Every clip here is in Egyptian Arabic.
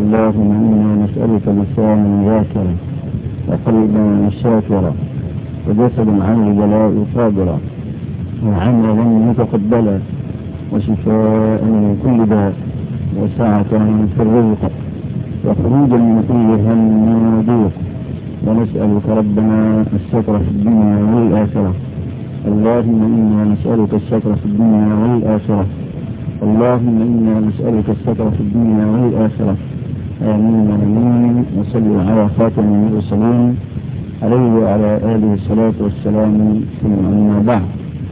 اللهم إنا نسألك لسانا ذاكرا وقلبا شاكرا وجسدا عن البلاء صابرا وعملا متقبلا وشفاء من كل داء وسعة في الرزق وخروجا من كل هم وضيق ونسألك ربنا الستر في الدنيا والآخرة اللهم إنا نسألك الستر في الدنيا والآخرة اللهم إنا نسألك الستر في الدنيا والآخرة آمين آمين وصلوا على خاتم المرسلين عليه وعلى آله الصلاة والسلام ثم أما بعد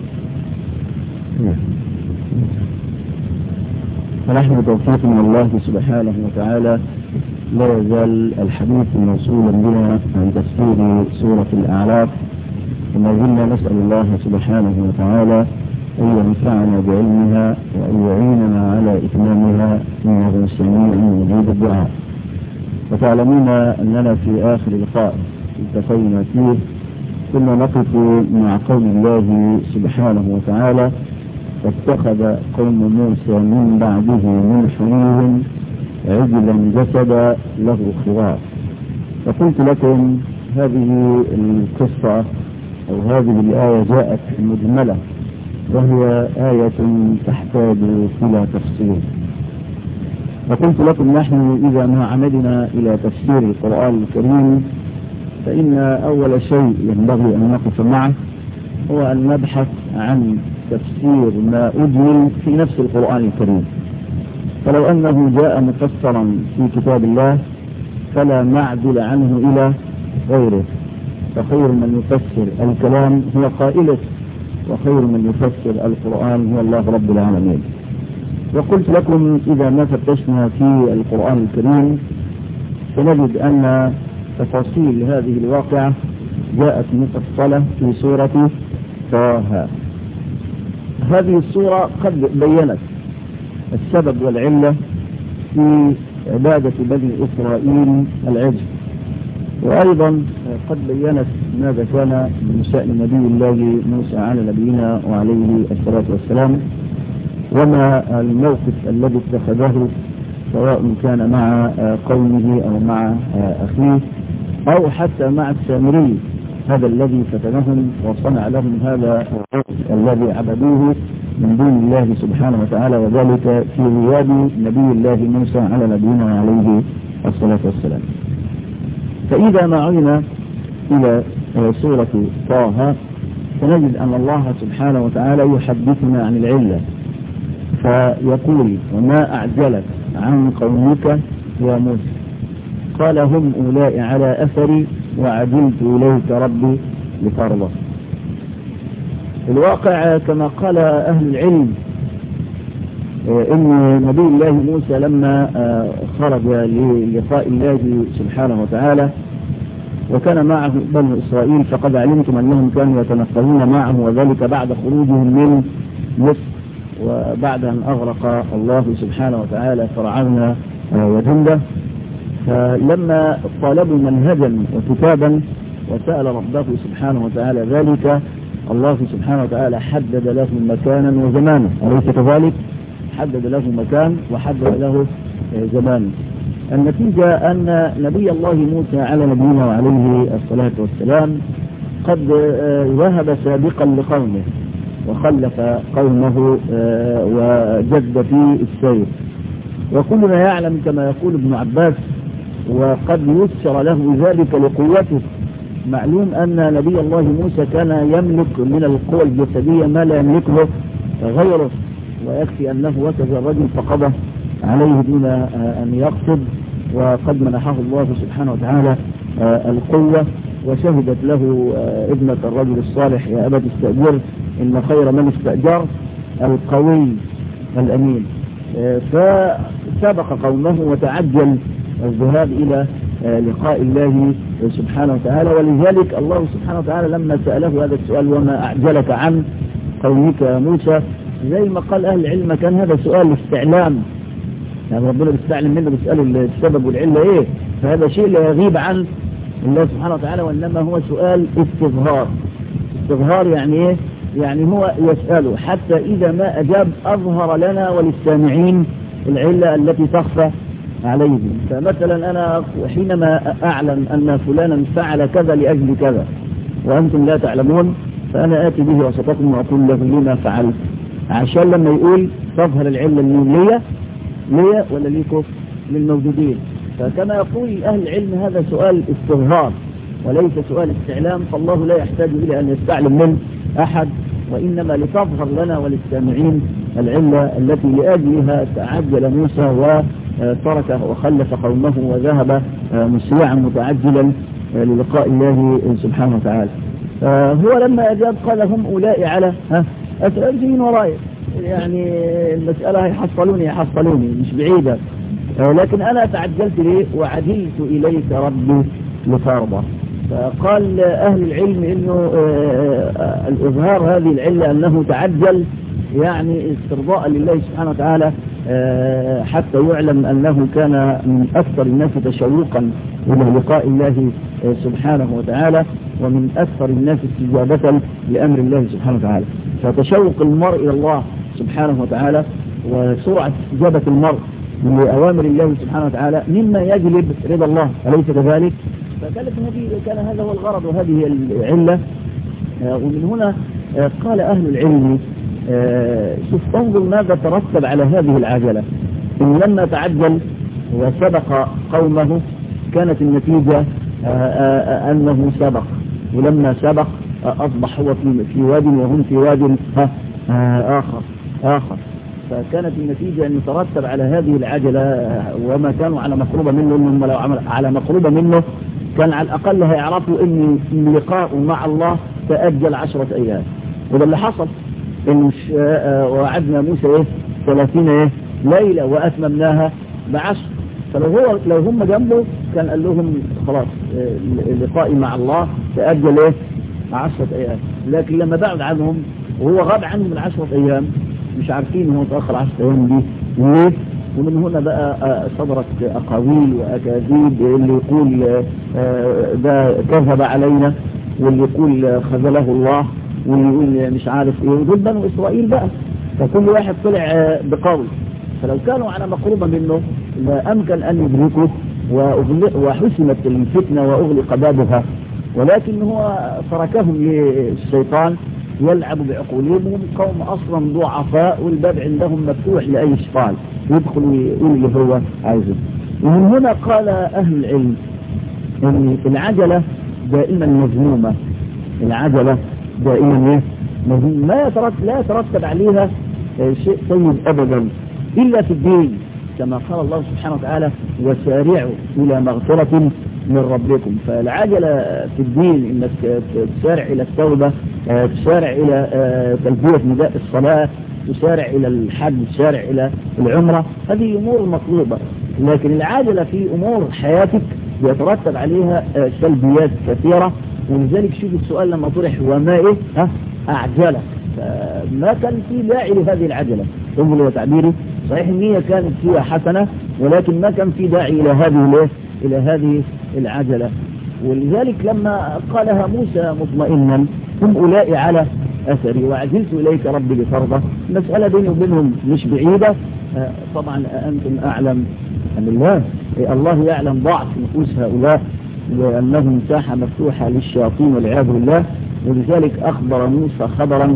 فنحن توفيق من الله سبحانه وتعالى لا يزال الحديث موصولا بنا عن تفسير سورة الأعراف وما زلنا نسأل الله سبحانه وتعالى أن ينفعنا بعلمها وأن يعيننا على إتمامها إنه سميع مجيب الدعاء وتعلمون أننا في آخر لقاء التقينا فيه كنا نقف مع قول الله سبحانه وتعالى واتخذ قوم موسى من بعده من حليهم عجلا جسدا له خوار فقلت لكم هذه القصة أو هذه الآية جاءت مجملة وهي آية تحتاج إلى تفسير وقلت لكم نحن إذا ما عمدنا إلى تفسير القرآن الكريم فإن أول شيء ينبغي أن نقف معه هو أن نبحث عن تفسير ما أجمل في نفس القرآن الكريم فلو أنه جاء مفسرا في كتاب الله فلا معدل عنه إلى غيره فخير من يفسر الكلام هو قائله وخير من يفسر القرآن هو الله رب العالمين وقلت لكم إذا ما فتشنا في القرآن الكريم سنجد أن تفاصيل هذه الواقعة جاءت مفصلة في سورة طه هذه السورة قد بينت السبب والعلة في عبادة بني إسرائيل العجل وأيضا قد بينت ماذا كان من شأن نبي الله موسى على نبينا وعليه الصلاة والسلام وما الموقف الذي اتخذه سواء كان مع قومه أو مع أخيه أو حتى مع السامري هذا الذي فتنهم وصنع لهم هذا الذي عبدوه من دون الله سبحانه وتعالى وذلك في غياب نبي الله موسى على نبينا عليه الصلاة والسلام فإذا ما عينا إلى سورة طه سنجد أن الله سبحانه وتعالى يحدثنا عن العلة فيقول وما أعجلك عن قومك يا موسى قال هم أولاء على أثري وعجلت إليك ربي لترضى الواقع كما قال أهل العلم إن نبي الله موسى لما خرج للقاء الله سبحانه وتعالى وكان معه بنو إسرائيل فقد علمتم أنهم كانوا يتنقلون معه وذلك بعد خروجهم من مصر وبعد أن أغرق الله سبحانه وتعالى فرعون وجنده فلما طالبوا منهجا وكتابا وسأل ربه سبحانه وتعالى ذلك الله سبحانه وتعالى حدد له مكانا وزمانا أليس كذلك؟ حدد له مكان وحدد له زمانا النتيجة أن نبي الله موسى على نبينا وعليه الصلاة والسلام قد ذهب سابقا لقومه وخلف قومه وجد في السير وكلنا يعلم كما يقول ابن عباس وقد يسر له ذلك لقوته معلوم أن نبي الله موسى كان يملك من القوى الجسدية ما لا يملكه غيره ويكفي أنه وكذا الرجل فقضى عليه دون أن يقصد وقد منحه الله سبحانه وتعالى القوة وشهدت له ابنة الرجل الصالح يا أبا تستأجر إن خير من استأجر القوي الأمين فسبق قومه وتعجل الذهاب إلى لقاء الله سبحانه وتعالى ولذلك الله سبحانه وتعالى لما سأله هذا السؤال وما أعجلك عن قومك يا موسى زي ما قال أهل العلم كان هذا سؤال استعلام يعني ربنا بيستعلم منه بيسأله السبب والعلة إيه فهذا شيء لا يغيب عن الله سبحانه وتعالى وإنما هو سؤال استظهار استظهار يعني إيه يعني هو يسأله حتى إذا ما أجاب أظهر لنا وللسامعين العلة التي تخفى عليهم فمثلا أنا حينما أعلم أن فلانا فعل كذا لأجل كذا وأنتم لا تعلمون فأنا آتي به وسطكم وأقول له لما فعلت عشان لما يقول تظهر العلة اللي ليا ليا ولا ليكم للموجودين فكما يقول أهل العلم هذا سؤال استظهار وليس سؤال استعلام فالله لا يحتاج إلى أن يستعلم من أحد وإنما لتظهر لنا وللسامعين العلة التي لأجلها تعجل موسى وترك وخلف قومه وذهب مسرعا متعجلا للقاء الله سبحانه وتعالى هو لما أجاب قال هم أولئك على أسأل جين وراي يعني المسألة هيحصلوني يحصلوني مش بعيدة لكن أنا تعجلت ليه وعدلت إليك ربي لترضى فقال أهل العلم أنه الإظهار هذه العلة أنه تعجل يعني استرضاء لله سبحانه وتعالى حتى يعلم أنه كان من أكثر الناس تشوقا إلى لقاء الله سبحانه وتعالى ومن أكثر الناس استجابة لأمر الله سبحانه وتعالى فتشوق المرء إلى الله سبحانه وتعالى وسرعة استجابة المرء لأوامر الله سبحانه وتعالى مما يجلب رضا الله أليس كذلك؟ فكانت هذه كان هذا هو الغرض وهذه العلة ومن هنا قال أهل العلم شوف انظر ماذا ترتب على هذه العجلة إن لما تعجل وسبق قومه كانت النتيجة أنه سبق ولما سبق أصبح هو في واد وهم في واد آخر آخر فكانت النتيجة أن يترتب على هذه العجلة وما كانوا على مقروبة منه إنهم لو على مقروبة منه كان على الأقل هيعرفوا أن اللقاء مع الله تأجل عشرة أيام وده اللي حصل إن وعدنا موسى إيه 30 إيه ليلة وأتممناها بعشر فلو هو لو هم جنبه كان قال لهم خلاص لقائي مع الله تأجل إيه عشرة أيام لكن لما بعد عنهم وهو غاب عنهم العشرة أيام مش عارفين هو تأخر عشرة أيام دي ليه ومن هنا بقى صدرت أقاويل وأكاذيب اللي يقول ده كذب علينا واللي يقول خذله الله واللي يقول مش عارف ايه ودول بنو إسرائيل بقى فكل واحد طلع بقول فلو كانوا على مقروبة منه لا أمكن أن يدركوا وحسمت الفتنة وأغلق بابها ولكن هو تركهم للشيطان يلعب بعقولهم وهم قوم أصلا ضعفاء والباب عندهم مفتوح لأي شيطان يدخل ويقول اللي هو عايزه ومن هنا قال أهل العلم أن العجلة دائما مذمومة العجلة دائما ايه مذمومة ما يترتب لا يترتب عليها شيء طيب أبدا إلا في الدين كما قال الله سبحانه وتعالى وسارعوا إلى مغفرة من ربكم فالعجلة في الدين انك تسارع الى التوبة تسارع الى تلبية نداء الصلاة تسارع الى الحج تسارع الى العمرة هذه امور مطلوبة لكن العاجلة في امور حياتك يترتب عليها سلبيات كثيرة ولذلك شوف السؤال لما طرح وما ايه ها اعجلك فما كان في داعي لهذه العجلة انظر تعبيري صحيح النية كانت فيها حسنة ولكن ما كان في داعي الى هذه الى هذه العجلة ولذلك لما قالها موسى مطمئنا هم أولئك على أثري وعجلت إليك ربي لترضى مسألة بيني وبينهم مش بعيدة طبعا أنتم أعلم أم الله الله يعلم ضعف نفوس هؤلاء وأنهم مساحة مفتوحة للشياطين والعياذ بالله ولذلك أخبر موسى خبرا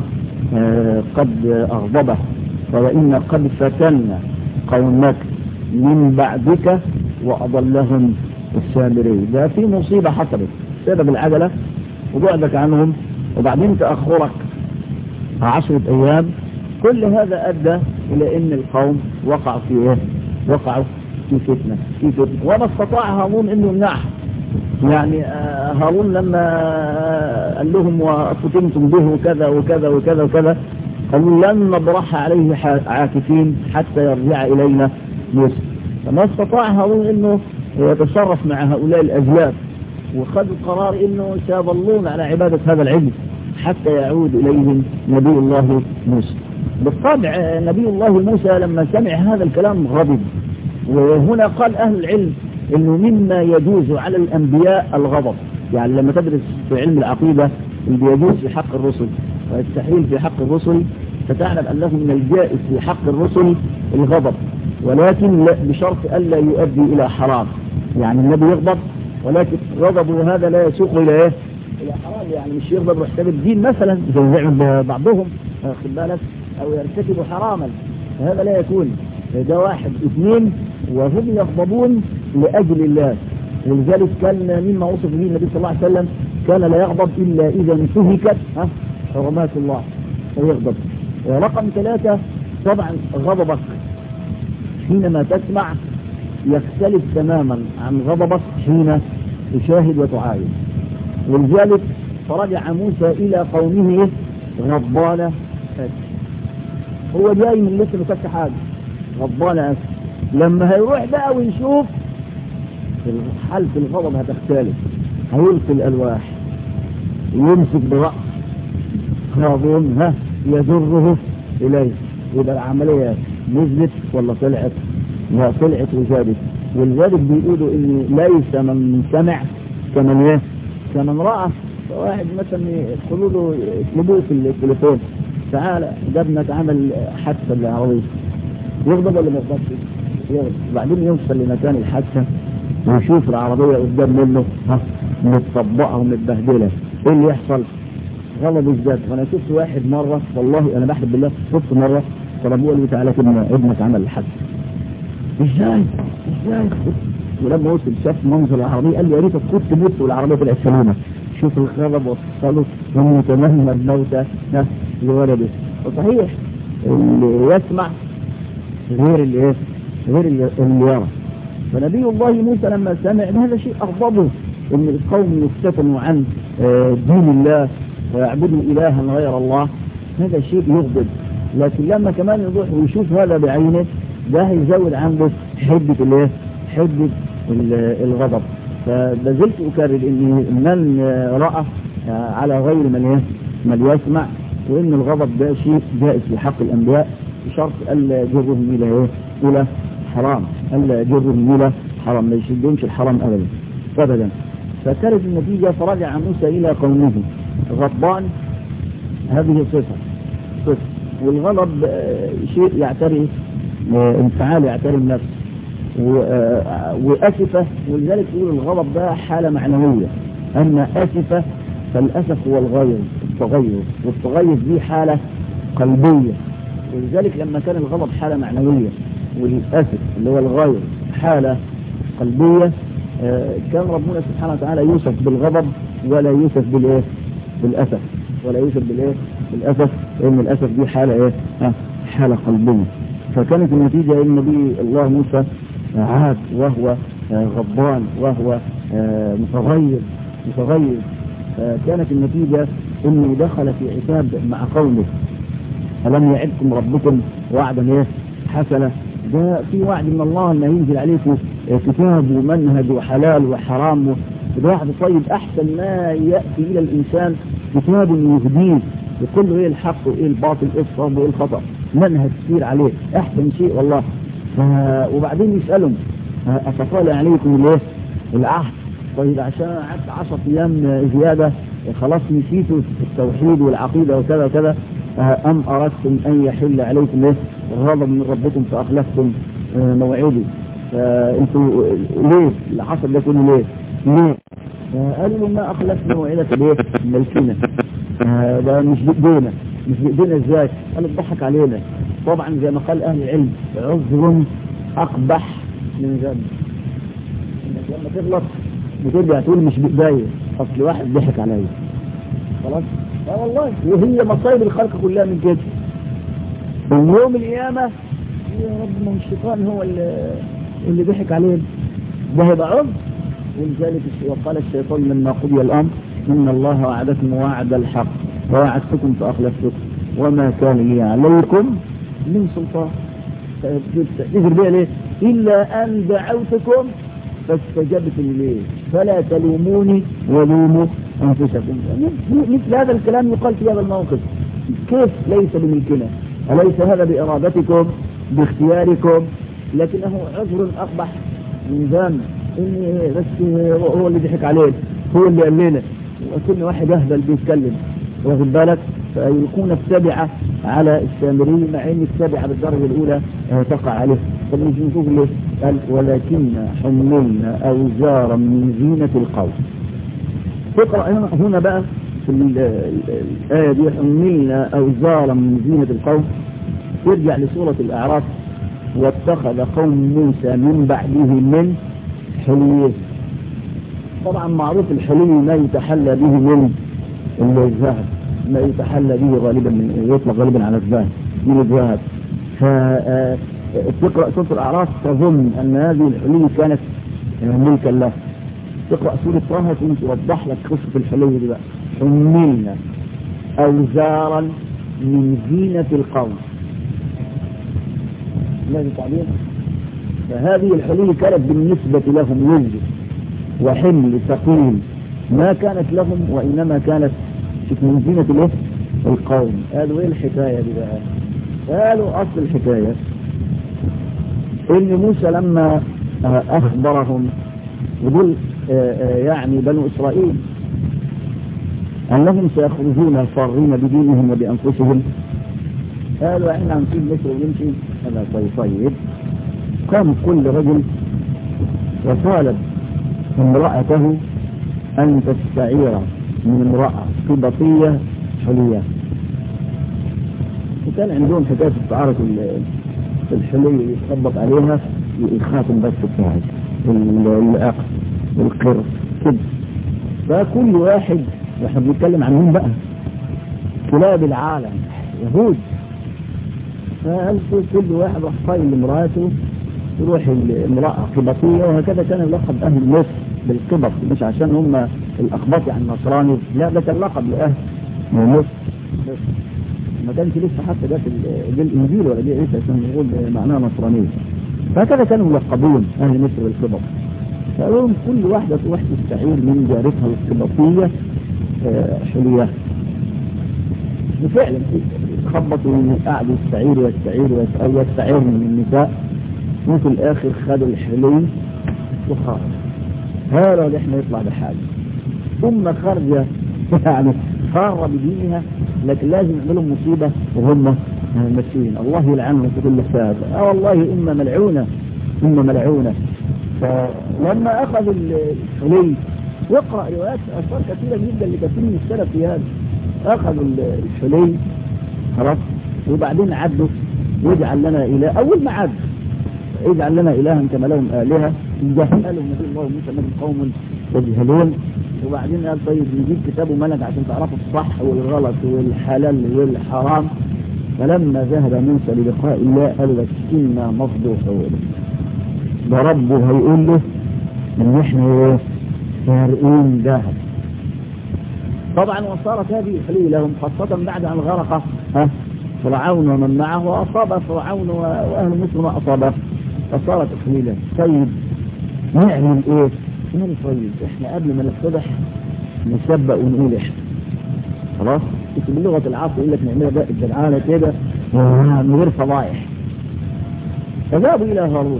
قد أغضبه وإن قد فتنا قومك من بعدك وأضلهم السامري ده في مصيبة حصلت سبب العجلة وبعدك عنهم وبعدين تأخرك عشرة أيام كل هذا أدى إلى أن القوم وقعوا في إيه؟ وقعوا في فتنة في فتنة وما استطاع هارون أنه يمنعها يعني هارون لما قال لهم وفتنتم به وكذا وكذا وكذا وكذا قالوا لن نبرح عليه عاكفين حتى يرجع إلينا موسى فما استطاع هارون أنه يتصرف مع هؤلاء الأجيال وخذوا قرار أنه سيظلون على عبادة هذا العلم حتى يعود إليهم نبي الله موسى بالطبع نبي الله موسى لما سمع هذا الكلام غضب وهنا قال أهل العلم أنه مما يجوز على الأنبياء الغضب يعني لما تدرس في علم العقيدة اللي يجوز في حق الرسل ويستحيل في حق الرسل فتعلم أنه من الجائز في حق الرسل الغضب ولكن بشرط ألا يؤدي إلى حرام يعني النبي يغضب ولكن غضبه هذا لا يسوق إلى إيه؟ إلى حرام يعني مش يغضب يحتاج الدين مثلا زي ما يعمل بعضهم واخد بالك أو يرتكب حراما هذا لا يكون ده واحد اثنين وهم يغضبون لأجل الله ولذلك كان مما وصف به النبي صلى الله عليه وسلم كان لا يغضب إلا إذا انتهكت حرمات الله فيغضب رقم ثلاثة طبعا غضبك حينما تسمع يختلف تماما عن غضبك حين تشاهد وتعاين ولذلك فرجع موسى إلى قومه غضبان أسف هو جاي من لسه مسك حاجة غضبان أسف لما هيروح بقى ونشوف حالة الغضب هتختلف هيلقي الألواح يمسك برأس غاضون ها يجره إليه يبقى العملية نزلت ولا طلعت لا طلعت وزادت ولذلك بيقولوا ان ليس من سمع كمن ايه كمن رأى واحد مثلا يدخلوا له يطلبوه في التليفون تعالى ده ابنك عمل حادثه بالعربيه يغضب ولا ما يغضبش؟ يغضب وبعدين يوصل لمكان الحادثه ويشوف العربيه قدام منه ها متطبقه ومتبهدله ايه اللي يحصل؟ غضب ازداد وانا شفت واحد مره والله انا بحلف بالله شفت مره طلبوه قال لي تعالى كده ابنك عمل الحادثه ازاي؟ ازاي؟ ولما وصل شاف منظر العربيه قال لي يا ريتك كنت مت والعربيه طلعت سليمه شوف الغضب وصله ومتمنى الموت لولده وصحيح اللي يسمع غير اللي ايه؟ غير اللي يرى فنبي الله موسى لما سمع هذا شيء اغضبه ان القوم يفتتنوا عن دين الله ويعبدوا الها غير الله هذا شيء يغضب لكن لما كمان يروح ويشوف هذا بعينه ده هيزود عنده حدة الايه؟ حدة الغضب فلازلت اكرر ان من راى على غير من ايه؟ من يسمع وان الغضب ده شيء جائز في حق الانبياء بشرط الا يجرهم الى ايه؟ الى حرام الا يجرهم الى حرام ما يشدهمش الحرام ابدا ابدا فكانت النتيجه فرجع موسى الى قومه غضبان هذه صفه صفه والغضب شيء يعتري انفعال يعتري النفس وأسفة ولذلك يقول الغضب ده حالة معنوية أما أسفة فالأسف هو الغير التغير والتغير دي حالة قلبية ولذلك لما كان الغضب حالة معنوية والأسف اللي هو الغير حالة قلبية كان ربنا سبحانه وتعالى يوصف بالغضب ولا يوصف بالايه؟ بالأسف ولا يوصف بالايه؟ بالأسف لأن الأسف دي حالة ايه؟ حالة قلبية فكانت النتيجة ان نبي الله موسى عاد وهو غضبان وهو متغير متغير كانت النتيجة انه دخل في عتاب مع قومه ألم يعدكم ربكم وعدا ايه حسنة ده في وعد من الله ان ينزل عليكم كتاب ومنهج وحلال وحرام ده وعد طيب احسن ما يأتي الى الانسان كتاب يهديه يقول له ايه الحق وايه الباطل ايه الصواب وايه الخطأ منهج كتير عليه احسن شيء والله وبعدين يسألهم أتطال عليكم الايه العهد طيب عشان قعدت 10 ايام زيادة خلاص نسيتوا التوحيد والعقيدة وكذا وكذا أم أردتم أن يحل عليكم ايه غضب من ربكم فأخلفتم موعدي فأنتوا ليه اللي حصل ده كله ليه؟ ليه؟ قالوا ما أخلفنا موعدك ليه؟ ملكنا ده مش بإيدينا مش بإيدينا ازاي؟ قالوا اضحك علينا طبعا زي ما قال أهل العلم عذر أقبح من ذنب انك لما تغلط بترجع تقول مش بإيديا أصل واحد ضحك عليا خلاص؟ اه والله وهي مصايب الخلق كلها من كده ويوم القيامة يا رب ما الشيطان هو اللي, اللي ضحك علينا ده هيبقى عذر ولذلك وقال الشيطان لما قضي الأمر إن الله وعدكم وعد الحق ووعدتكم فأخلفتكم وما كان لي عليكم من سلطان تذكر بها ليه إلا أن دعوتكم فاستجبتم لي فلا تلوموني ولوموا أنفسكم مثل هذا الكلام يقال في هذا الموقف كيف ليس بملكنا أليس هذا بإرادتكم باختياركم لكنه عذر أقبح من ذنب إني بس هو اللي ضحك علينا هو اللي قال لنا وكل واحد أهبل بيتكلم واخد بالك فيكون التبعة على السامري مع ان التبعة بالدرجة الاولى تقع عليه طب مش نشوف ليه قال ولكن حملنا اوزارا من زينة القوم تقرأ هنا بقى في الآية دي حملنا أوزارا من زينة القوم يرجع لسورة الأعراف واتخذ قوم موسى من بعده من حليه طبعا معروف الحلي ما يتحلى به من الذهب ما يتحلى به غالبا من يطلق غالبا على الذهب من الذهب فتقرأ سورة الأعراف تظن أن هذه الحلي كانت ملكا له تقرأ سورة طه تقوم توضح لك قصة الحلي دي بقى حملنا أوزارا من زينة القوم ماذا تعبير فهذه الحلي كانت بالنسبة لهم وزن وحمل ثقيل ما كانت لهم وإنما كانت من زينة الايه القوم قالوا ايه الحكاية دي بقى قالوا أصل الحكاية إن موسى لما أخبرهم ودول يعني بنو إسرائيل أنهم سيخرجون فارين بدينهم وبأنفسهم قالوا احنا هنسيب مصر ونمشي هذا طيب طيب قام كل رجل وطالب امرأته أن تستعير من امرأة قبطية حلية وكان عندهم حكاية استعارة الحلي يتخبط عليها الخاتم بس بتاعك العقد والقر كده فكل واحد واحنا بنتكلم عنهم بقى كلاب العالم يهود فقال كل واحد راح قايل لامرأته تروح المرأة قبطية وهكذا كان يلقب أهل مصر بالقبط مش عشان هم الأقباط يعني نصراني لا ده كان لقب لأهل مصر بس ما كانش لسه حتى ده في الإنجيل ولا دي عيسى عشان نقول معناها نصرانية فهكذا كانوا ملقبون أهل مصر بالقبط فقالوا لهم كل واحدة تروح تستعير من جارتها القبطية حلية وفعلا خبطوا قعدوا يستعيروا يستعيروا يستعيروا من النساء وفي الاخر خدوا الحلي وخرج هذا اللي احنا يطلع بحاجه ثم خرج يعني خار بدينها لكن لازم يعملوا مصيبه وهم ماشيين الله يلعنهم في كل ساعه اه والله امه ملعونه امه ملعونه فلما اخذ الحلي واقرا روايات اثار كثيره جدا لكثير من السلف في هذا اخذوا الحلي خلاص وبعدين عدوا واجعل لنا اله اول ما عدوا اجعل لنا الها كما لهم الهه جهلوا نبي الله موسى من قوم يجهلون وبعدين قال طيب نجيب كتاب وملك عشان تعرفوا الصح والغلط والحلال والحرام فلما ذهب موسى للقاء الله قال لك انا مفضوحون ده ربه هيقول له ان احنا سارقين ذهب طبعا وصارت هذه الحلية لهم خاصة بعد أن غرق ها فرعون ومن معه وأصاب فرعون وأهل مصر ما أصابه فصارت حليلة طيب نعمل إيه؟ نعمل طيب إحنا قبل ما نفتضح نسبق ونقول إحنا خلاص بس بلغة العصر يقول لك نعملها بقى الجدعانة كده من غير فضايح فذهبوا إلى هارون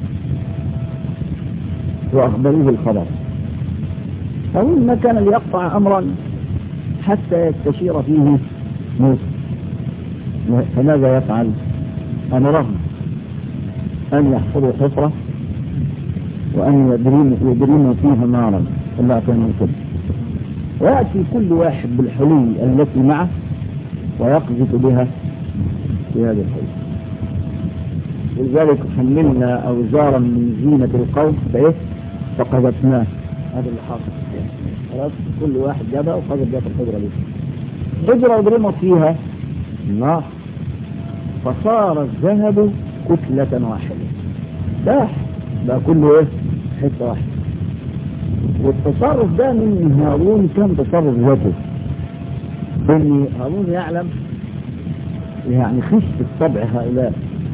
وأخبروه الخبر هارون ما كان ليقطع أمرا حتى يستشير فيه موسى فماذا يفعل أمرهم أن يحفظوا حفرة وأن يدرموا فيها نارا الله كان كده ويأتي كل واحد بالحلي التي معه ويقذف بها في هذا الحلي ولذلك حملنا أوزارا من زينة القوم فإيه فقذفناه هذا اللي حاصل خلاص كل واحد جابها وقذف جابها الحجرة دي حجرة وضرمت فيها النار فصار الذهب كتلة واحدة ده بقى كله ايه حتة واحدة والتصرف ده من هارون كان تصرف ذكي ان هارون يعلم يعني خشة الطبع هؤلاء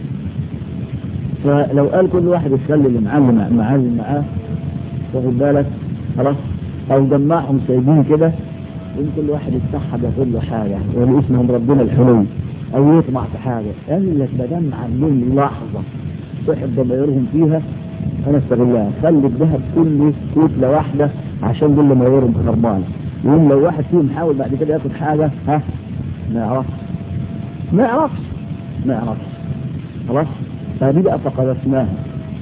فلو قال كل واحد يخلي اللي معلم معلم معاه واخد بالك خلاص او جمعهم سايبين كده وان كل واحد يتسحب ياخد له حاجه يقول اسمهم ربنا الحلول او يطمع في حاجه قال لك ما دام عاملين لحظه صحب ضميرهم فيها انا استغلها خلي الذهب كله كتله واحده عشان دول ضميرهم خربانه يقول لو واحد فيهم حاول بعد كده ياخد حاجه ها ما يعرفش ما يعرفش ما يعرفش خلاص فهذه بقى فقدتناها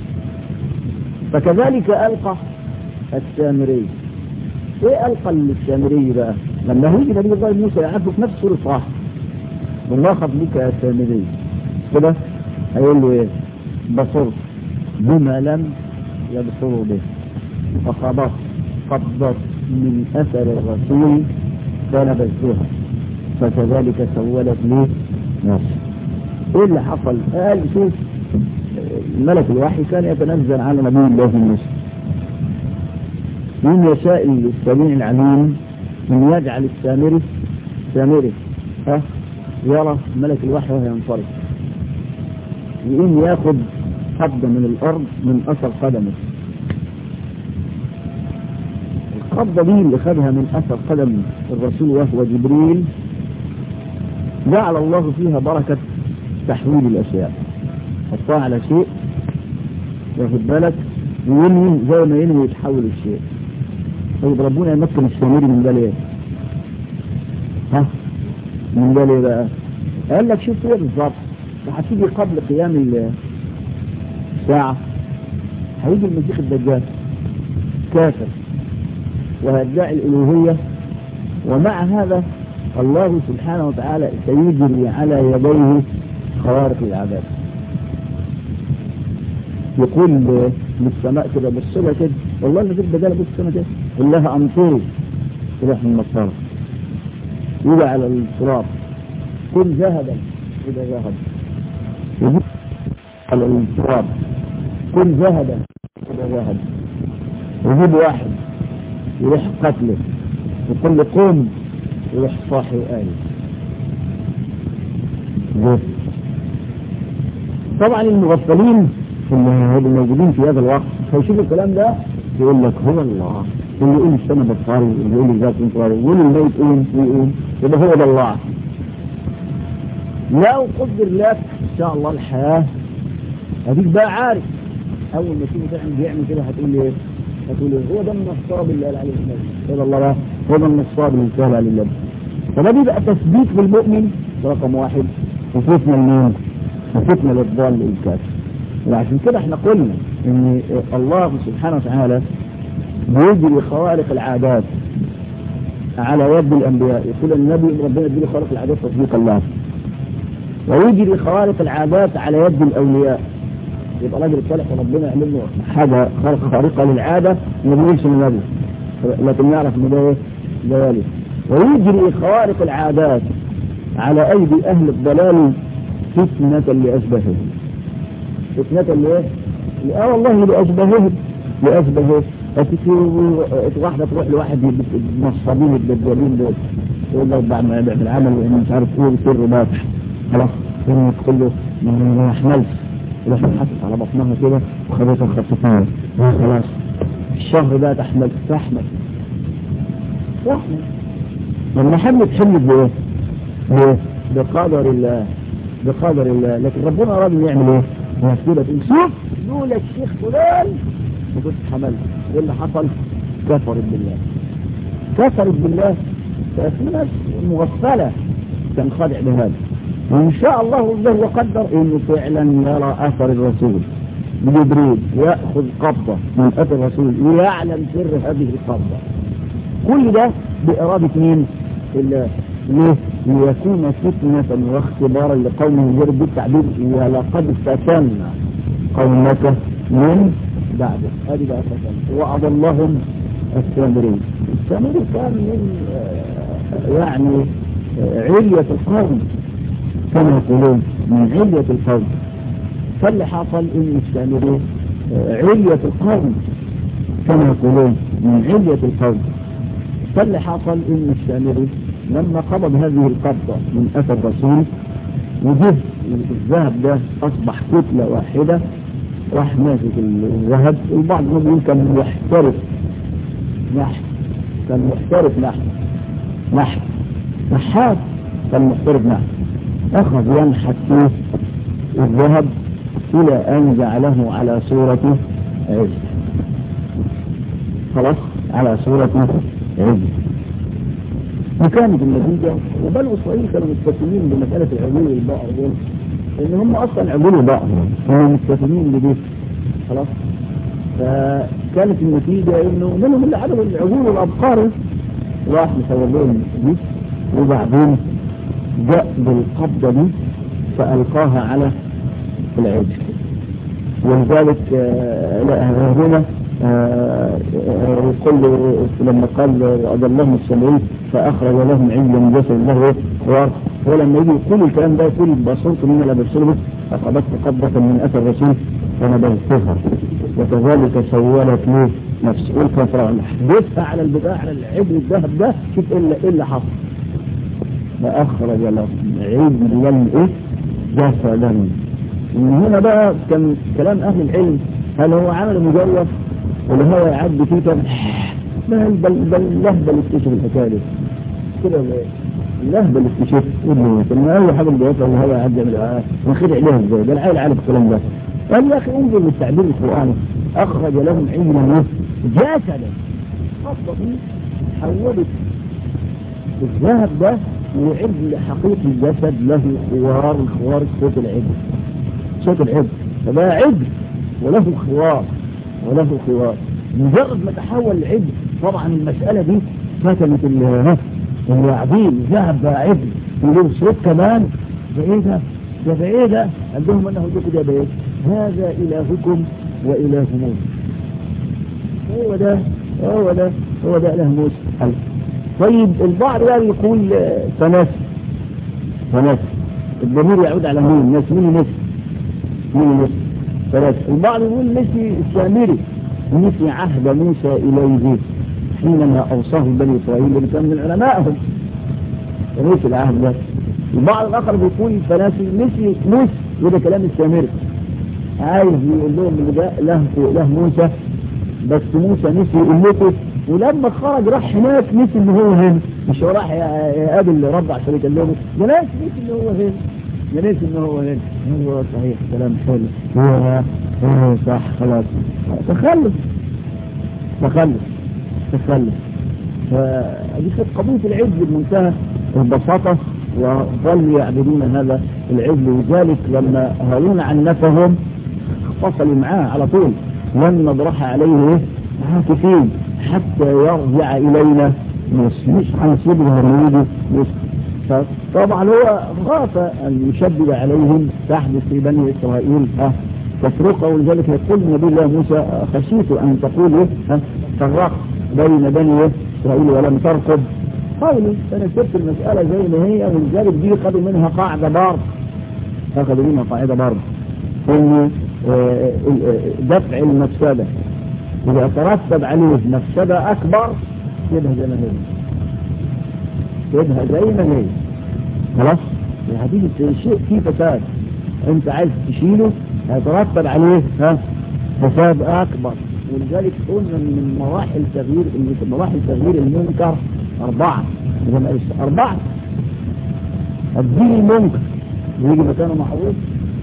فكذلك ألقى السامري ايه ألقى السامري بقى لما هيجي نبي الله موسى يعرفه في نفس سورة طه والله بك يا سامري كده هيقول له ايه بصرت بما لم يبصروا به فخبط قبضت من اثر الرسول فنبذتها فكذلك سولت لي نفسي ايه اللي حصل قال شوف ملك الوحي كان يتنزل على نبي الله موسى من يشاء السميع العليم من يجعل السامري سامري ها يرى ملك الوحي وهو ينصرف يقوم ياخد قبضة من الأرض من أثر قدمه القبضة دي اللي خدها من أثر قدم الرسول وهو جبريل جعل الله فيها بركة تحويل الأشياء حطها على شيء واخد بالك وينوي زي ما ينوي يتحول الشيء طيب ربنا يمكن السامري من ده ليه؟ ها؟ من ده ليه بقى؟ قال لك شوف ايه بالظبط وهتيجي قبل قيام الساعة هيجي المسيح الدجال كافر وهيدعي الألوهية ومع هذا الله سبحانه وتعالى سيجري على يديه خوارق العذاب يقول للسماء كده بص لها كده والله اللي في الدجال بص السماء كده قول لها امطري تروح من المسطره يجي على التراب كن ذهبا إذا ذهب يجيب على التراب كن ذهبا إذا ذهب يجيب واحد يروح قتله يقول له قم يروح صاحي آلي طبعا المغفلين اللي الموجودين في هذا الوقت هيشوفوا الكلام ده يقول لك هو الله اللي يقول السنة بطاري اللي يقول الذات انطاري يقول الميت قوم ويقوم يبقى هو ده الله لو قدر لك ان شاء الله الحياة هديك بقى عارف اول ما تيجي تعمل بيعمل كده هتقول لي ايه هتقول لي هو ده النصاب اللي قال عليه النبي قال الله بقى هو ده النصاب اللي قال عليه النبي فده بيبقى تثبيت بالمؤمن رقم واحد وفتنة لمين؟ وفتنة للضال الكافر وعشان كده احنا قلنا ان الله سبحانه وتعالى بيجري خوارق العادات على يد الانبياء يقول النبي ربنا يديله خوارق العادات تطبيق الله ويجري خوارق العادات على يد الاولياء يبقى راجل صالح وربنا يعمل له حاجه خارقه خارقه للعاده ما بيقولش النبي لكن يعرف ان ده ايه؟ ده والد ويجري خوارق العادات على ايدي اهل الضلال فتنة لاشبههم فتنة لايه؟ اه والله لاشبههم لاشبههم واحدة تروح لواحد نصابين الدجالين دول يقول لك بعد ما يعمل عمل وإنه مش عارف ايه سر باتح خلاص ثم تقول له ما حملت يروح حاسس على بطنها كده وخبطها خطفتها خلاص الشهر ده تحمل تحمل تحمل لما حملت حملت بايه؟ بايه؟ بقدر الله بقدر الله لكن ربنا اراد يعمل ايه؟ يسيبها تقول شوف لولا الشيخ فلان ما كنت حملت ايه اللي حصل؟ كفرت بالله كفرت بالله ففي ناس مغفله تنخدع بهذا وان شاء الله الله قدر انه فعلا يرى اثر الرسول جبريل ياخذ قبضه من اثر الرسول ويعلم سر هذه القبضه كل ده باراده مين؟ الله ليه؟ ليكون فتنة واختبارا لقومه غير بالتعبير ولقد فتنا قومك من بعده هذه بقى فتنة وأضلهم السامري السامري كان من يعني علية القوم كما يقولون من علية القوم فاللي حصل ان السامري علية القوم كما يقولون من علية القوم فاللي حصل ان السامري لما قبض هذه القبضة من اثر الرسول وجه الذهب ده اصبح كتلة واحدة راح ماسك الذهب البعض يقول كان محترف نحت كان محترف نحت نحت نحات كان محترف نحت اخذ ينحت فيه الذهب الى ان جعله على صورة عز خلاص على صورة عز وكانت النتيجة وبنو إسرائيل كانوا مستسلمين بمسألة العجول والبقر دول إن هم أصلا عجول وبقر هم مستسلمين لدي خلاص فكانت النتيجة إنه منهم اللي عملوا العجول والأبقار راح يصور لهم دي وبعدين جاء بالقبضة دي فألقاها على العجل ولذلك لا هنا يقول لما قال أضلهم السمعين فأخرج لهم عجلا جسد له خوار ولما يجي يقول الكلام ده يقول بصرت من الأبصر فقبضت قبضة من أثر الرسول فنبذتها وكذلك سولت لي نفسي قلت يا فرعون حدثها على البتاع على العجل الذهب ده شوف ايه اللي حصل فأخرج لهم عجلا ايه جسدا من هنا بقى كان كلام أهل العلم هل هو عمل مجرد ولا هو يعدي فيه كم بل بل بل لهبل اكتشف الحكاية دي كده ولا ايه؟ لهبل اكتشف ابنه طب ما اي حاجه اللي اللي هو يعدي يعمل وخدع عليها ازاي ده العيل عارف الكلام ده قال يا اخي انظر للتعبير القراني اخرج لهم عجلا جسدا خطه دي حولت الذهب ده لعجل حقيقي الجسد له خوار الخوار صوت العجل صوت العجل فده عجل وله خوار وله خوار مجرد ما تحول العجل طبعا المسألة دي فتنت الواعدين ذهب بقى عجل يقول صوت كمان ده ايه ده ده ده ايه ده قال لهم انه ده ده ايه هذا الهكم واله موسى هو ده هو ده هو ده اله موسى طيب البعض بقى يقول فناس فناس الضمير يعود على مين ناس مين ناس مين ناس فناس البعض يقول نسي السامري نسي عهد موسى إليه حينما أوصاه بني إسرائيل اللي كان من علمائهم نسي العهد ده البعض الآخر بيقول فناس نسي موسى وده كلام السامري عايز يقول لهم اللي ده له له موسى بس موسى نسي يقول ولما خرج راح هناك نسي ان هو هنا مش هو راح يقابل رب عشان يكلمه ده ناس نسي ان هو هنا ده نسي ان هو هنا هو صحيح كلام حلو هو هو صح خلاص تخلف تخلف تخلف فدي كانت قضية العجل بمنتهى البساطة وظلوا يعبدون هذا العجل وذلك لما هارون عنفهم فصلوا معاه على طول لن نضرح عليه عاكفين حتى يرجع إلينا موسى مش هنسيبه هنريده موسى فطبعا هو خاف أن يشدد عليهم تحدث في بني إسرائيل تفرقة ولذلك يقول نبي الله موسى خشيت أن تقول إيه فرقت بين بني إسرائيل ولم ترقب قولي أنا سبت المسألة زي ما هي ولذلك دي خدوا منها قاعدة برضه أخذوا منها قاعدة برضه إن دفع المفسدة إذا ترتب عليه مفسدة أكبر سيبها زي ما هي سيبها زي ما هي خلاص هتيجي شيء فيه فساد أنت عايز تشيله هيترتب عليه ها فساد أكبر ولذلك قلنا من مراحل تغيير مراحل تغيير المنكر أربعة إذا ما أربعة الدين المنكر يجي مكانه معروف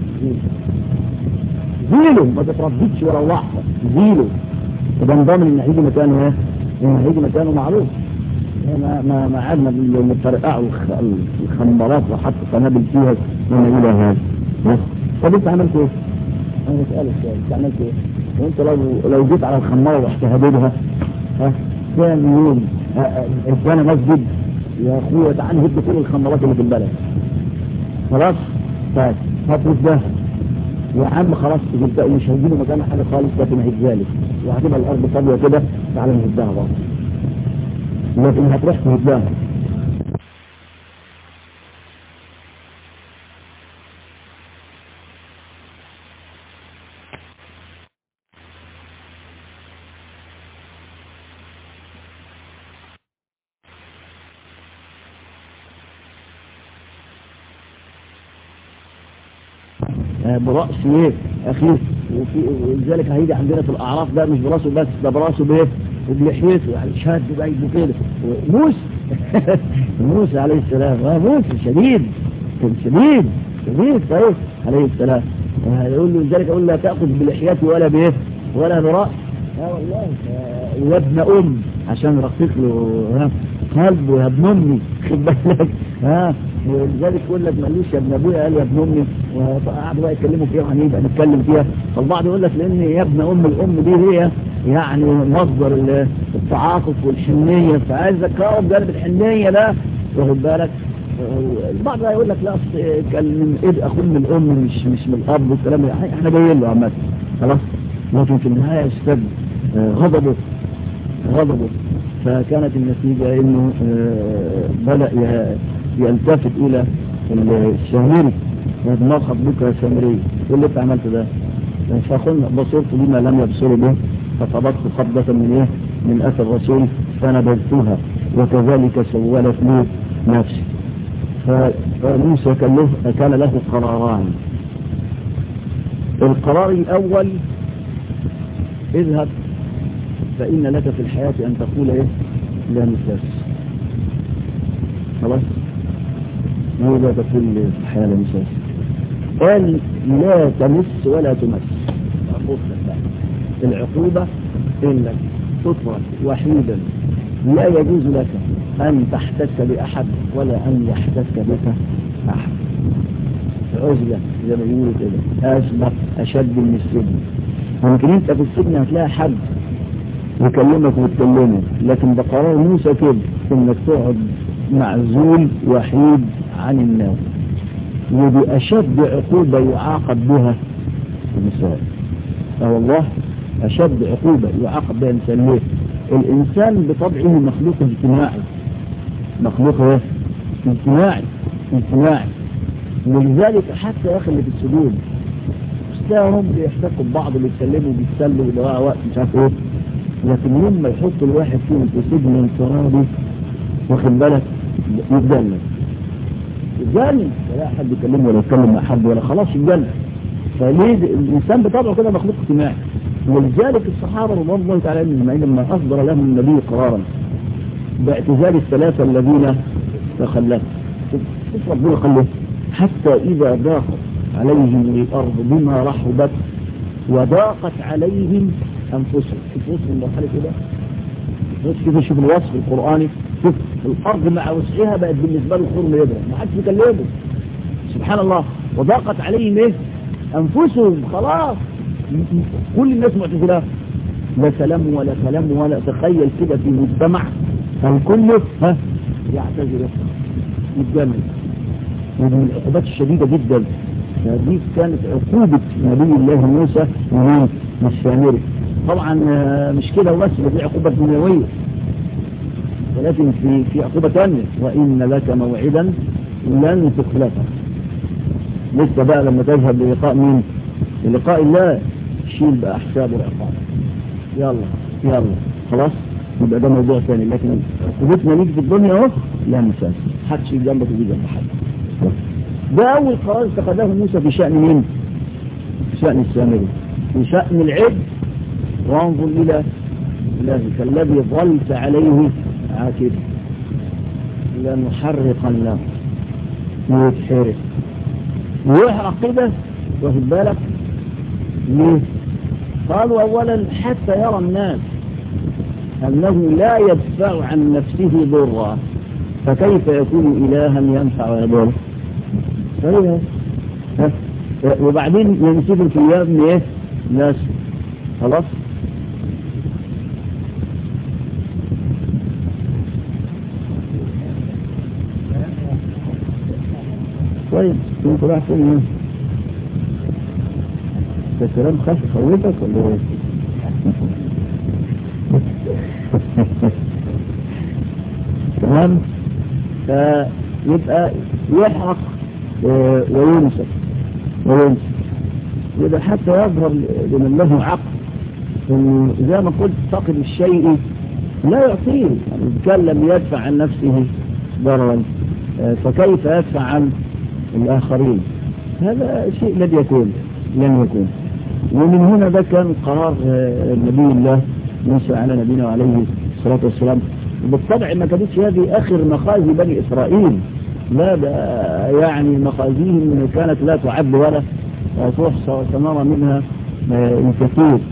زيله ما تترددش ورا واحدة زيله يبقى نضمن ان هيجي مكانه ايه؟ ان هيجي مكانه معروف ما ما ما عدنا بنترقعوا الخمرات وحط قنابل فيها وما الى هذا طب انت عملت ايه؟ انا بسالك سؤال انت عملت ايه؟ وانت لو لو جيت على الخماره ورحت هددها ها ثاني يوم ادانا مسجد يا اخويا تعال هد كل الخمرات اللي في البلد خلاص طيب هترد ده يا عم خلاص مش هيجيله مكان حاجه خالص لكن هيك ذلك وهتبقى الارض فاضيه كده تعالى نهدها برضه لكن هتروح تهدها برأس ايه اخيه وفي ولذلك هيجي عندنا في الاعراف ده مش براسه بس ده براسه بايه وبلحيته يعني شاد بقى كده موسى موسى عليه السلام اه موسى شديد كان شديد شديد طيب عليه السلام يقول له لذلك اقول لا تاخذ بلحيتي ولا بايه ولا برأس اه والله يا ابن ام عشان رقيق له ها قلب يا ابن امي خد بالك ها ولذلك يقول لك مالوش يا ابن ابويا قال يا ابن امي وقعدوا بقى يتكلموا فيها وهنبقى نتكلم فيها فالبعض يقول لك لان يا ابن ام الام دي هي يعني مصدر التعاطف والحنيه فعايز ذكره بجانب الحنيه ده واخد بالك البعض يقول لك لا كان من اب اخوه من الام مش مش من الاب والكلام ده احنا جايين له عامه خلاص لكن في النهايه اشتد غضبه غضبه فكانت النتيجة انه بدأ يلتفت الى الشامري ما خطبك يا شامري يقول لي انت عملت ده فقلنا بصرت بما لم يبصر به فقبضت قبضة من ايه من اثر الرسول فنبذتها وكذلك سولت لي نفسي فموسى كان له كان له قراران القرار الاول اذهب فإن لك في الحياة أن تقول إيه لا مساس خلاص ماذا تقول في الحياة لا مساس قال لا تمس ولا تمس العقوبة إنك تطرد وحيدا لا يجوز لك أن تحتك بأحد ولا أن يحتك بك أحد عزلة زي ما بيقولوا كده أشبه أشد من السجن ممكن أنت في السجن هتلاقي حد يكلمك وتكلمه لكن بقرار موسى كده انك تقعد معزول وحيد عن الناس ودي اشد عقوبة يعاقب بها الانسان اه والله اشد عقوبة يعاقب بها الانسان ليه الانسان بطبعه مخلوق اجتماعي مخلوق ايه اجتماعي اجتماعي ولذلك حتى يا اخي اللي في السجون تلاقيهم بيحتكوا ببعض بيتكلموا بيتسلوا بيضيعوا وقت مش عارف ايه لكن لما يحط الواحد فيهم في سجن انفرادي واخد بالك يتجنن يتجنن ولا حد يكلمه ولا يتكلم مع حد ولا خلاص يتجنن فليه الانسان بطبعه كده مخلوق اجتماعي ولذلك الصحابه رضوان الله تعالى عنهم لما اصدر لهم النبي قرارا باعتزال الثلاثه الذين تخلفوا شوف ربنا قال حتى اذا ضاقت عليهم الارض بما رحبت وضاقت عليهم أنفسهم شوف وصف المرحلة كده بص كده شوف الوصف القرآني شوف الأرض مع وسعها بقت بالنسبة له خرم يضرب ما حدش يكلمه سبحان الله وضاقت عليهم ايه أنفسهم خلاص كل الناس معتزلة لا سلام ولا كلام ولا تخيل كده في مجتمع الكل ها يعتذر يتجنن ومن العقوبات الشديدة جدا دي كانت عقوبة نبي الله موسى ومن السامري طبعا مش كده وبس دي عقوبة دنيوية ولكن في في عقوبة ثانية وإن لك موعدا لن تخلفه لسه بقى لما تذهب للقاء مين للقاء الله شيل بقى حساب العقاب يلا يلا خلاص يبقى ده موضوع ثاني لكن عقوبتنا ليك في الدنيا اهو لا مساس حدش جنبك ويجي جنب حد ده أول قرار اتخذه موسى في شأن مين؟ في شأن السامري في شأن العبد وانظر إلى إلهك الذي ظلت عليه عاكفا لنحرقنه ويتحرق ويحرق كده واخد بالك ليه؟ قالوا أولا حتى يرى الناس أنه لا يدفع عن نفسه ضرا فكيف يكون إلها ينفع ويضر طيب وبعدين ينسف الثياب من ايه ناس خلاص طيب انت راح فين ده كلام خاف خوفك ولا ايه تمام فيبقى يحرق وينسف وينسف وده حتى يظهر لمن له عقل انه زي ما قلت فقد الشيء لا يعطيه يعني كان لم يدفع عن نفسه ضررا فكيف يدفع عن الآخرين هذا شيء لن يكون لن يكون ومن هنا ده كان قرار نبي الله موسى على نبينا عليه الصلاة والسلام بالطبع ما كانتش هذه آخر مخازي بني إسرائيل لا ده يعني مخازيهم كانت لا تعد ولا تحصى وسنرى منها الكثير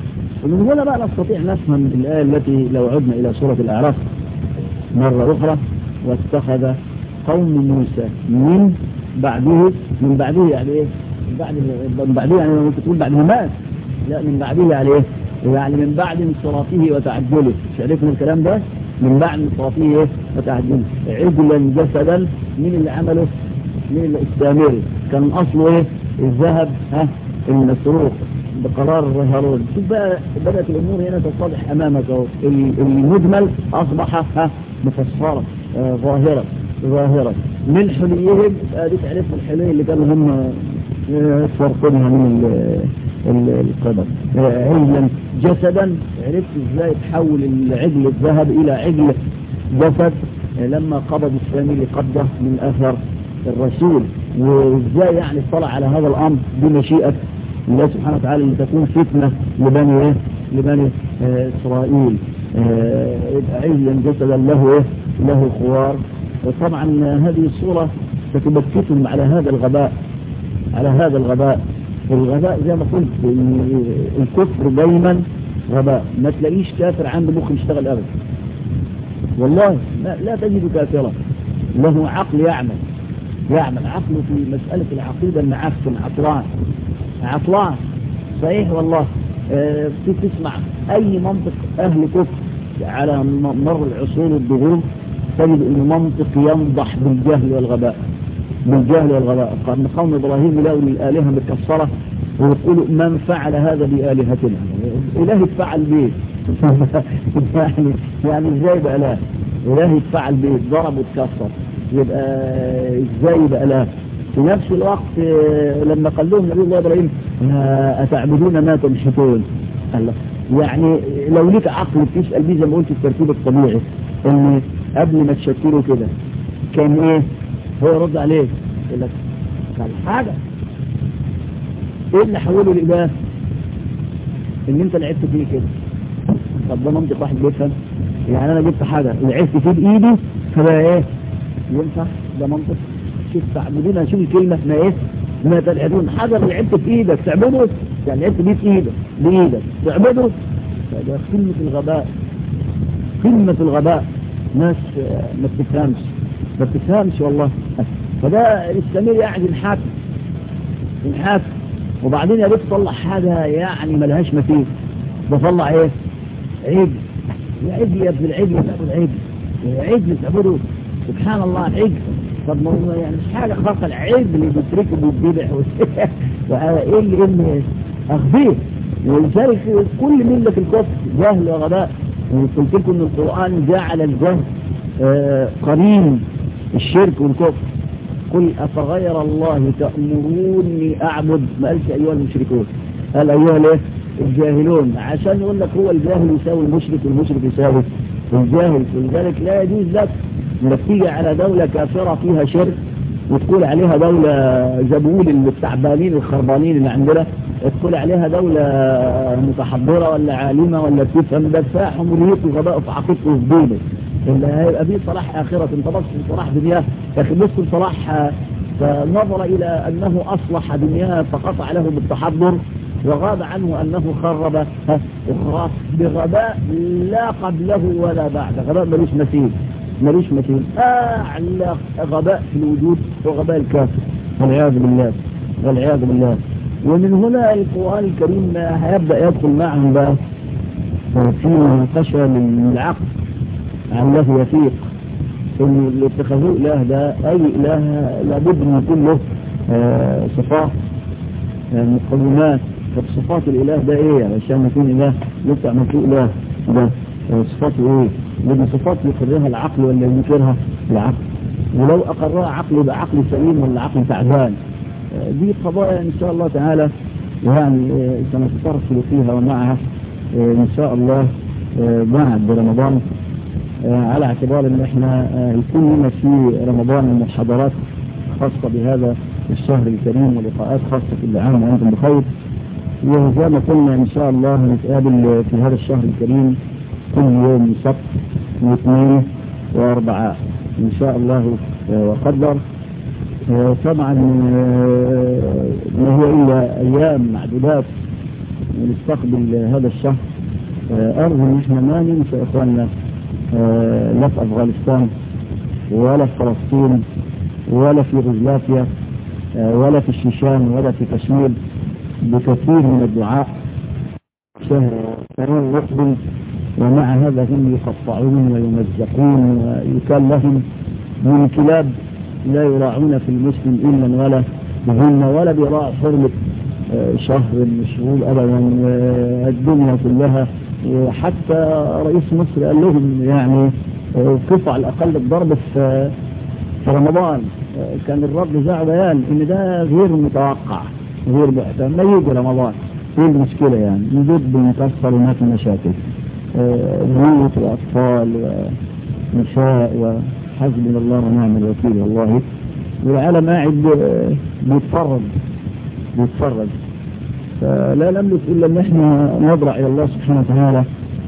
ومن هنا بقى نستطيع نفهم الآية التي لو عدنا إلى سورة الأعراف مرة أخرى واتخذ قوم موسى من بعده من بعده يعني ايه؟ من بعد من بعده يعني ممكن تقول بعد ما مات لا من بعده يعني ايه؟ يعني من بعد انصرافه وتعجله مش عرفنا الكلام ده؟ من بعد انصرافه ايه؟ وتعجله عجلا جسدا مين اللي عمله؟ مين السامري كان اصله ايه؟ الذهب ها المسروق بقرار هارون شوف بقى بدأت الأمور هنا تتضح أمامك أهو المجمل أصبح ها مفسرة آه ظاهرة ظاهرة من حليهم ادي تعرف الحلي اللي كانوا هم يفرقونها من القدم عجلا جسدا عرفت ازاي تحول العجل الذهب الى عجل جسد لما قبض السامي قبضه من اثر الرسول وازاي يعني اطلع على هذا الامر بمشيئه الله سبحانه وتعالى لتكون فتنه لبني ايه؟ لبني آه اسرائيل يبقى عجلا جسدا له ايه؟ له خوار وطبعا هذه الصورة ستبكتهم على هذا الغباء على هذا الغباء والغباء زي ما قلت الكفر دايما غباء ما تلاقيش كافر عنده مخ يشتغل ابدا والله لا, لا تجد كافرا له عقل يعمل يعمل عقله في مسألة العقيدة معفن عطلان عطلان صحيح والله آه تسمع أي منطق أهل كفر على مر العصور والدهور تجد أن منطق ينضح بالجهل والغباء بالجهل والغباء قال قوم إبراهيم لقوا الآلهة متكسرة ويقولوا من فعل هذا بآلهتنا إله اتفعل به يعني يعني ازاي بقى لا إله اتفعل به ضرب واتكسر يبقى ازاي بقى لا في نفس الوقت لما قال لهم نبي الله إبراهيم أتعبدون ما تنحتون الله يعني لو ليك عقل بتسأل بيه زي ما قلت الترتيب الطبيعي ان قبل ما تشكله كده كان ايه هو يرد عليه يقول لك كان حاجة ايه اللي حوله لإله ان انت لعبت فيه كده طب ده منطق واحد بيفهم يعني انا جبت حاجة لعبت فيه بايدي فبقى ايه ينفع ده منطق شوف تعبدون شوف الكلمة ما ايه ما تلعبون حجر لعبت في ايدك تعبده يعني لعبت بيه في ايدك بايدك تعبده فده قمة الغباء قمة الغباء ناس ما بتفهمش ما بتفهمش والله فده السمير قاعد ينحاك ينحاك وبعدين يا ريت طلع حاجة يعني ملهاش مثيل بطلع ايه عجل يا عجل يا ابن العجل يا ابن العجل يا عجل تعبده سبحان الله عجل طب ما هو يعني مش حاجة خاصة العجل اللي بيتركب ويتبدع ايه اللي اللي اخبيه ولذلك كل ملة الكفر جهل وغباء وقلت لكم ان القرآن جعل الجهل آه قرين الشرك والكفر قل أفغير الله تأمروني أعبد ما قالش أيها المشركون قال أيها الايه الجاهلون عشان يقول لك هو الجاهل يساوي المشرك والمشرك يساوي الجاهل ولذلك لا يجوز لك انك تيجي على دولة كافرة فيها شرك وتقول عليها دولة زبول التعبانين الخربانين اللي عندنا تقول عليها دولة متحضرة ولا عالمة ولا بتفهم ده دفاع حمريته وغباء في عقيدته وفي دينه اللي هيبقى فيه صلاح آخرة انت بص صلاح دنياه لكن بص صلاح فنظر إلى أنه أصلح دنياه فقطع له بالتحضر وغاب عنه أنه خرب أخرى بغباء لا قبله ولا بعد غباء ملوش مثيل ملوش مثيل أعلى غباء في الوجود هو غباء الكافر والعياذ بالله والعياذ بالله ومن هنا القرآن الكريم هيبدأ يدخل معهم بقى في مناقشة من العقل عله يفيق ان اللي اتخذوه اله ده اي اله لابد ان يكون له آه صفات آه مقومات طب صفات الاله ده ايه عشان يكون اله يطلع مكتوب اله ده آه صفاته ايه لان صفات يقرها العقل ولا ينكرها العقل ولو اقرها عقل يبقى عقل سليم ولا عقل تعبان دي قضايا ان شاء الله تعالى يعني سنتطرق فيها ومعها ان شاء الله بعد رمضان على اعتبار ان احنا يكون لنا في رمضان محاضرات خاصة بهذا الشهر الكريم ولقاءات خاصة كل عام وانتم بخير وزي ما قلنا ان شاء الله نتقابل في هذا الشهر الكريم كل يوم سبت واثنين واربعاء ان شاء الله وقدر طبعا ما هو الا ايام معدودات ونستقبل هذا الشهر أرجو إن إحنا ما ننسى إخواننا لا في أفغانستان ولا في فلسطين ولا في يوغوسلافيا ولا في الشيشان ولا في كشمير بكثير من الدعاء شهر كريم مقبل ومع هذا هم يقطعون ويمزقون ويكال لهم من كلاب لا يراعون في المسلم إلا ولا بهن ولا بيراعوا حرمة شهر من الشهور أبدا والدنيا كلها وحتى رئيس مصر قال لهم يعني كفوا على الأقل الضرب في في رمضان كان الرب جاء بيان ان ده غير متوقع غير محتمل ما يجي رمضان ايه المشكلة يعني يجد بنكسر وما في مشاكل بيوت واطفال ونساء وحسبنا الله ونعم الوكيل والله والعالم قاعد بيتفرج بيتفرج فلا نملك الا ان احنا نضرع الى الله سبحانه وتعالى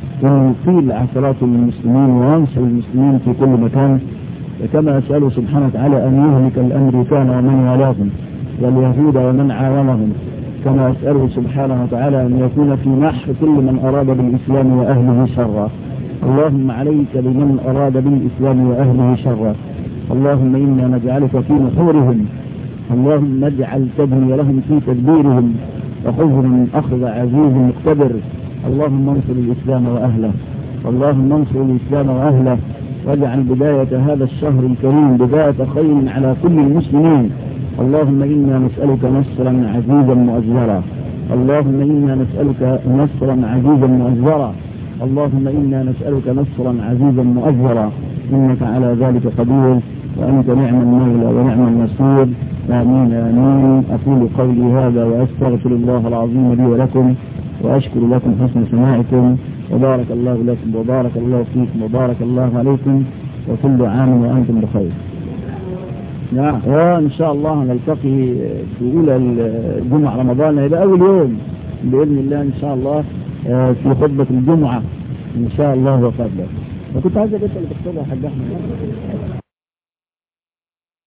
ويطيل عثرات المسلمين وينصر المسلمين في كل مكان كما أسأله سبحانه وتعالى أن يهلك الأمريكان ومن والاهم واليهود ومن عاونهم كما أسأله سبحانه وتعالى أن يكون في نحر كل من أراد بالإسلام وأهله شرا اللهم عليك بمن أراد بالإسلام وأهله شرا اللهم إنا نجعلك في نحورهم اللهم اجعل تبني لهم في تدبيرهم وخذهم أخذ عزيز مقتدر اللهم انصر الإسلام وأهله اللهم انصر الإسلام وأهله واجعل بداية هذا الشهر الكريم بداية خير على كل المسلمين اللهم إنا نسألك نصرا عزيزا مؤزرا اللهم إنا نسألك نصرا عزيزا مؤزرا اللهم إنا نسألك نصرا عزيزا مؤزرا إنك على ذلك قدير وأنت نعم المولى ونعم النصير آمين آمين أقول قولي هذا وأستغفر الله العظيم لي ولكم وأشكر لكم حسن سماعكم وبارك الله لكم وبارك الله فيكم وبارك الله عليكم وكل عام وأنتم بخير نعم وإن شاء الله نلتقي في أولى الجمعة رمضان هيبقى أول يوم بإذن الله إن شاء الله في خطبة الجمعة إن شاء الله وفضله وكنت عايز أقول لك اللي تكتبها يا حاج أحمد